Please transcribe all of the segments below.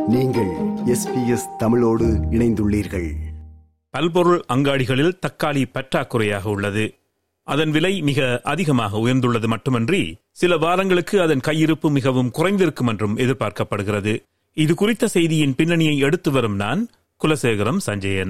நீங்கள் எஸ்பிஎஸ் தமிழோடு இணைந்துள்ளீர்கள் பல்பொருள் அங்காடிகளில் தக்காளி பற்றாக்குறையாக உள்ளது அதன் விலை மிக அதிகமாக உயர்ந்துள்ளது மட்டுமன்றி சில வாரங்களுக்கு அதன் கையிருப்பு மிகவும் குறைந்திருக்கும் என்றும் எதிர்பார்க்கப்படுகிறது இது குறித்த செய்தியின் பின்னணியை எடுத்து வரும் நான் குலசேகரம் சஞ்சயன்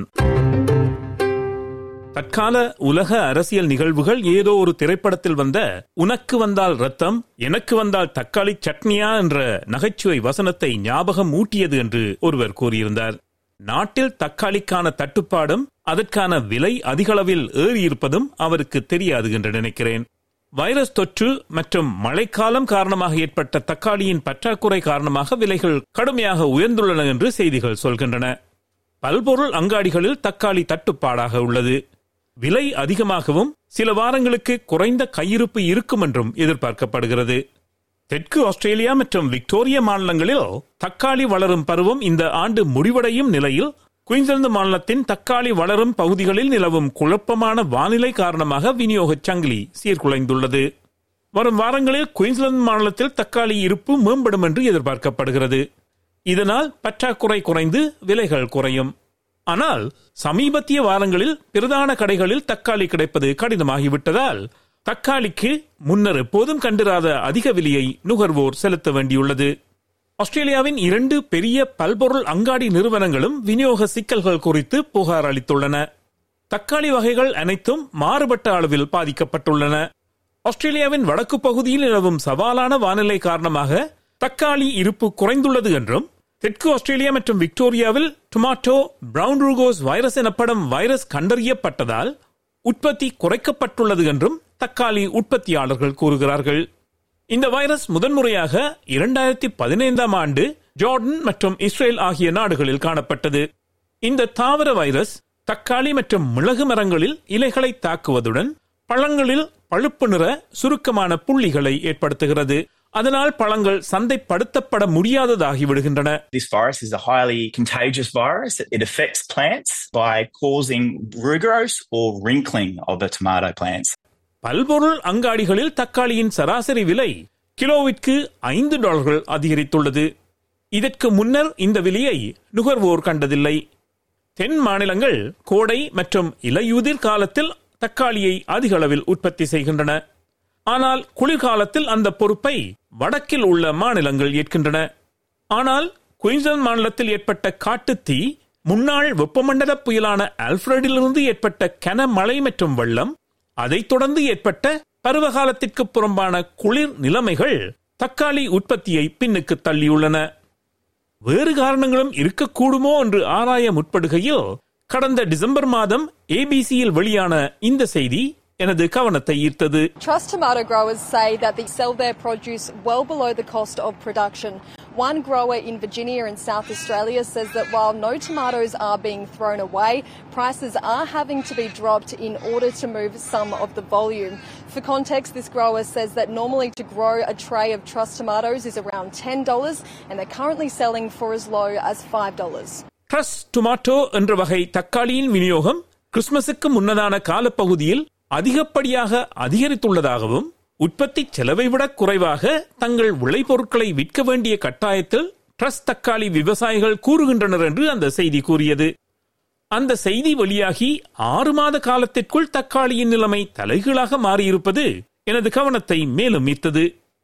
தற்கால உலக அரசியல் நிகழ்வுகள் ஏதோ ஒரு திரைப்படத்தில் வந்த உனக்கு வந்தால் ரத்தம் எனக்கு வந்தால் தக்காளி சட்னியா என்ற நகைச்சுவை வசனத்தை ஞாபகம் ஊட்டியது என்று ஒருவர் கூறியிருந்தார் நாட்டில் தக்காளிக்கான தட்டுப்பாடும் அதற்கான விலை அதிகளவில் ஏறியிருப்பதும் அவருக்கு தெரியாது என்று நினைக்கிறேன் வைரஸ் தொற்று மற்றும் மழைக்காலம் காரணமாக ஏற்பட்ட தக்காளியின் பற்றாக்குறை காரணமாக விலைகள் கடுமையாக உயர்ந்துள்ளன என்று செய்திகள் சொல்கின்றன பல்பொருள் அங்காடிகளில் தக்காளி தட்டுப்பாடாக உள்ளது விலை அதிகமாகவும் சில வாரங்களுக்கு குறைந்த கையிருப்பு இருக்கும் என்றும் எதிர்பார்க்கப்படுகிறது தெற்கு ஆஸ்திரேலியா மற்றும் விக்டோரியா மாநிலங்களில் தக்காளி வளரும் பருவம் இந்த ஆண்டு முடிவடையும் நிலையில் குயின்ஸ்லாந்து மாநிலத்தின் தக்காளி வளரும் பகுதிகளில் நிலவும் குழப்பமான வானிலை காரணமாக விநியோக சங்கிலி சீர்குலைந்துள்ளது வரும் வாரங்களில் குயின்ஸ்லாந்து மாநிலத்தில் தக்காளி இருப்பு மேம்படும் என்று எதிர்பார்க்கப்படுகிறது இதனால் பற்றாக்குறை குறைந்து விலைகள் குறையும் ஆனால் சமீபத்திய வாரங்களில் பிரதான கடைகளில் தக்காளி கிடைப்பது கடினமாகிவிட்டதால் தக்காளிக்கு முன்னர் எப்போதும் கண்டிராத அதிக விலையை நுகர்வோர் செலுத்த வேண்டியுள்ளது ஆஸ்திரேலியாவின் இரண்டு பெரிய பல்பொருள் அங்காடி நிறுவனங்களும் விநியோக சிக்கல்கள் குறித்து புகார் அளித்துள்ளன தக்காளி வகைகள் அனைத்தும் மாறுபட்ட அளவில் பாதிக்கப்பட்டுள்ளன ஆஸ்திரேலியாவின் வடக்கு பகுதியில் நிலவும் சவாலான வானிலை காரணமாக தக்காளி இருப்பு குறைந்துள்ளது என்றும் தெற்கு ஆஸ்திரேலியா மற்றும் விக்டோரியாவில் டொமாட்டோ பிரவுன் ரூகோஸ் வைரஸ் எனப்படும் வைரஸ் கண்டறியப்பட்டதால் உற்பத்தி குறைக்கப்பட்டுள்ளது என்றும் தக்காளி உற்பத்தியாளர்கள் கூறுகிறார்கள் இந்த வைரஸ் முதன்முறையாக இரண்டாயிரத்தி பதினைந்தாம் ஆண்டு ஜார்டன் மற்றும் இஸ்ரேல் ஆகிய நாடுகளில் காணப்பட்டது இந்த தாவர வைரஸ் தக்காளி மற்றும் மிளகு மரங்களில் இலைகளை தாக்குவதுடன் பழங்களில் பழுப்பு நிற சுருக்கமான புள்ளிகளை ஏற்படுத்துகிறது அதனால் பழங்கள் சந்தைப்படுத்தப்பட முடியாததாகி விடுகின்றன This virus is a highly contagious virus. It affects plants by causing rugrose or wrinkling of the tomato plants. பல்பொருள் அங்காடிகளில் தக்காளியின் சராசரி விலை கிலோவிற்கு ஐந்து டாலர்கள் அதிகரித்துள்ளது இதற்கு முன்னர் இந்த விலையை நுகர்வோர் கண்டதில்லை தென் மாநிலங்கள் கோடை மற்றும் இலையுதிர் காலத்தில் தக்காளியை அதிக அளவில் உற்பத்தி செய்கின்றன ஆனால் குளிர்காலத்தில் அந்த பொறுப்பை வடக்கில் உள்ள மாநிலங்கள் ஏற்கின்றன ஆனால் குயின்ஸ்லாந்து மாநிலத்தில் ஏற்பட்ட காட்டுத்தீ முன்னாள் வெப்பமண்டல புயலான ஆல்ஃபிரடிலிருந்து ஏற்பட்ட கனமழை மற்றும் வெள்ளம் அதைத் தொடர்ந்து ஏற்பட்ட பருவகாலத்திற்கு புறம்பான குளிர் நிலைமைகள் தக்காளி உற்பத்தியை பின்னுக்கு தள்ளியுள்ளன வேறு காரணங்களும் இருக்கக்கூடுமோ என்று ஆராய முற்படுகையில் கடந்த டிசம்பர் மாதம் ஏபிசியில் வெளியான இந்த செய்தி எனது கவனத்தை ஈர்த்தது Trust tomato growers say that they sell their produce well below the cost of production. One grower in Virginia and South Australia says that while no tomatoes are being thrown away, prices are having to be dropped in order to move some of the volume. For context, this grower says that normally to grow a tray of Trust tomatoes is around $10 and they're currently selling for as low as $5. Truss tomato என்ற வகை தக்காளியின் விநியோகம் கிறிஸ்துமஸுக்கு முன்னதான காலப்பகுதியில் அதிகப்படியாக அதிகரித்துள்ளதாகவும் உற்பத்தி செலவை விட குறைவாக தங்கள் விளைபொருட்களை விற்க வேண்டிய கட்டாயத்தில் ட்ரஸ் தக்காளி விவசாயிகள் கூறுகின்றனர் என்று அந்த செய்தி கூறியது அந்த செய்தி வெளியாகி ஆறு மாத காலத்திற்குள் தக்காளியின் நிலைமை தலைகீழாக மாறியிருப்பது எனது கவனத்தை மேலும் ஈர்த்தது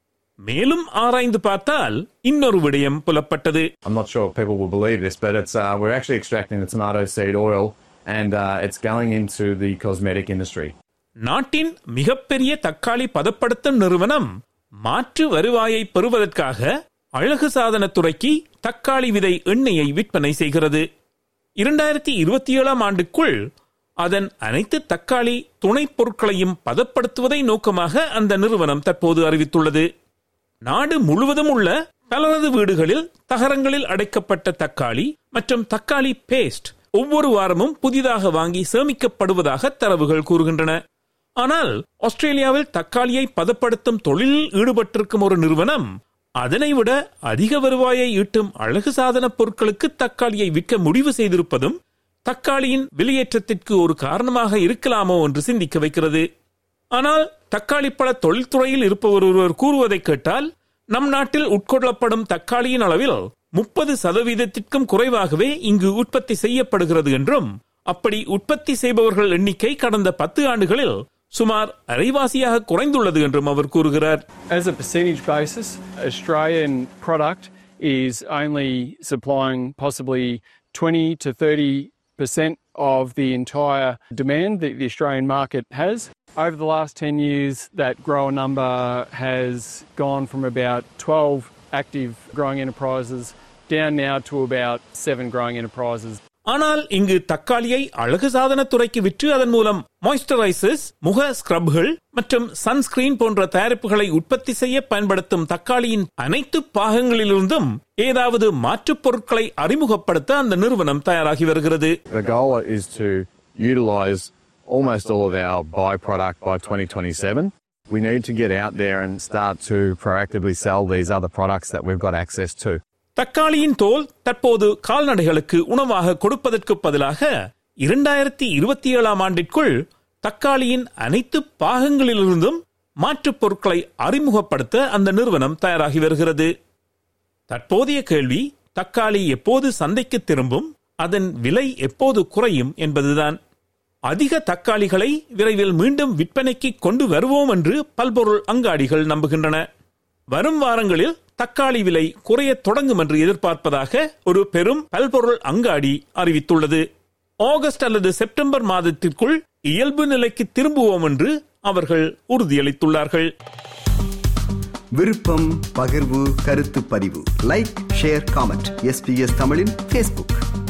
மேலும் ஆராய்ந்து பார்த்தால் இன்னொரு விடயம் புலப்பட்டது I'm not sure if people will believe this, but it's uh, we're actually extracting the tomato seed oil and uh, it's going into the cosmetic industry. நாட்டின் மிகப்பெரிய தக்காளி பதப்படுத்தும் நிறுவனம் மாற்று வருவாயை பெறுவதற்காக அழகு சாதனத் துறைக்கு தக்காளி விதை எண்ணெயை விற்பனை செய்கிறது இரண்டாயிரத்தி இருபத்தி ஏழாம் ஆண்டுக்குள் அதன் அனைத்து தக்காளி துணைப் பொருட்களையும் பதப்படுத்துவதை நோக்கமாக அந்த நிறுவனம் தற்போது அறிவித்துள்ளது நாடு முழுவதும் உள்ள பலரது வீடுகளில் தகரங்களில் அடைக்கப்பட்ட தக்காளி மற்றும் தக்காளி பேஸ்ட் ஒவ்வொரு வாரமும் புதிதாக வாங்கி சேமிக்கப்படுவதாக தரவுகள் கூறுகின்றன ஆனால் ஆஸ்திரேலியாவில் தக்காளியை பதப்படுத்தும் தொழிலில் ஈடுபட்டிருக்கும் ஒரு நிறுவனம் அதனை விட அதிக வருவாயை ஈட்டும் அழகு சாதன பொருட்களுக்கு தக்காளியை விற்க முடிவு செய்திருப்பதும் தக்காளியின் விலையேற்றத்திற்கு ஒரு காரணமாக இருக்கலாமோ என்று சிந்திக்க வைக்கிறது ஆனால் தக்காளி பழ தொழில்துறையில் இருப்பவர் ஒருவர் கூறுவதை கேட்டால் நம் நாட்டில் உட்கொள்ளப்படும் தக்காளியின் அளவில் முப்பது சதவீதத்திற்கும் குறைவாகவே இங்கு உற்பத்தி செய்யப்படுகிறது என்றும் அப்படி உற்பத்தி செய்பவர்கள் எண்ணிக்கை கடந்த பத்து ஆண்டுகளில் சுமார் அரைவாசியாக குறைந்துள்ளது என்றும் அவர் கூறுகிறார் As a percentage basis, Australian product is only supplying possibly 20 to 30 percent of the entire demand that the Australian market has. Over the last 10 years, that grower number has gone from about 12 active growing enterprises down now to about seven growing enterprises. ஆனால் இங்கு தக்காளியை அழகு சாதனத் துறைக்கு விற்று அதன் மூலம் moisturisers முக ஸ்கிரப்கள் மற்றும் சன்ஸ்கிரீன் போன்ற தயாரிப்புகளை உற்பத்தி செய்ய பயன்படுத்தும் தக்காளியின் அனைத்து பாகங்களிலிருந்தும் ஏதாவது மாற்றுப் பொருட்களை அறிமுகப்படுத்த அந்த நிறுவனம் தயாராகி வருகிறது The goal is to utilise almost all of our byproduct by 2027. We need to get out there and start to proactively sell these other products that we've got access to. தக்காளியின் தோல் தற்போது கால்நடைகளுக்கு உணவாக கொடுப்பதற்கு பதிலாக இரண்டாயிரத்தி இருபத்தி ஏழாம் ஆண்டிற்குள் தக்காளியின் அனைத்து பாகங்களிலிருந்தும் மாற்றுப் பொருட்களை அறிமுகப்படுத்த அந்த நிறுவனம் தயாராகி வருகிறது தற்போதைய கேள்வி தக்காளி எப்போது சந்தைக்கு திரும்பும் அதன் விலை எப்போது குறையும் என்பதுதான் அதிக தக்காளிகளை விரைவில் மீண்டும் விற்பனைக்கு கொண்டு வருவோம் என்று பல்பொருள் அங்காடிகள் நம்புகின்றன வரும் வாரங்களில் தக்காளி விலை குறையத் தொடங்கும் என்று எதிர்பார்ப்பதாக ஒரு பெரும் பல்பொருள் அங்காடி அறிவித்துள்ளது ஆகஸ்ட் அல்லது செப்டம்பர் மாதத்திற்குள் இயல்பு நிலைக்கு திரும்புவோம் என்று அவர்கள் உறுதியளித்துள்ளார்கள் விருப்பம் பகிர்வு கருத்து பதிவு லைக் ஷேர் காமெண்ட் எஸ்பிஎஸ் தமிழின் ஃபேஸ்புக்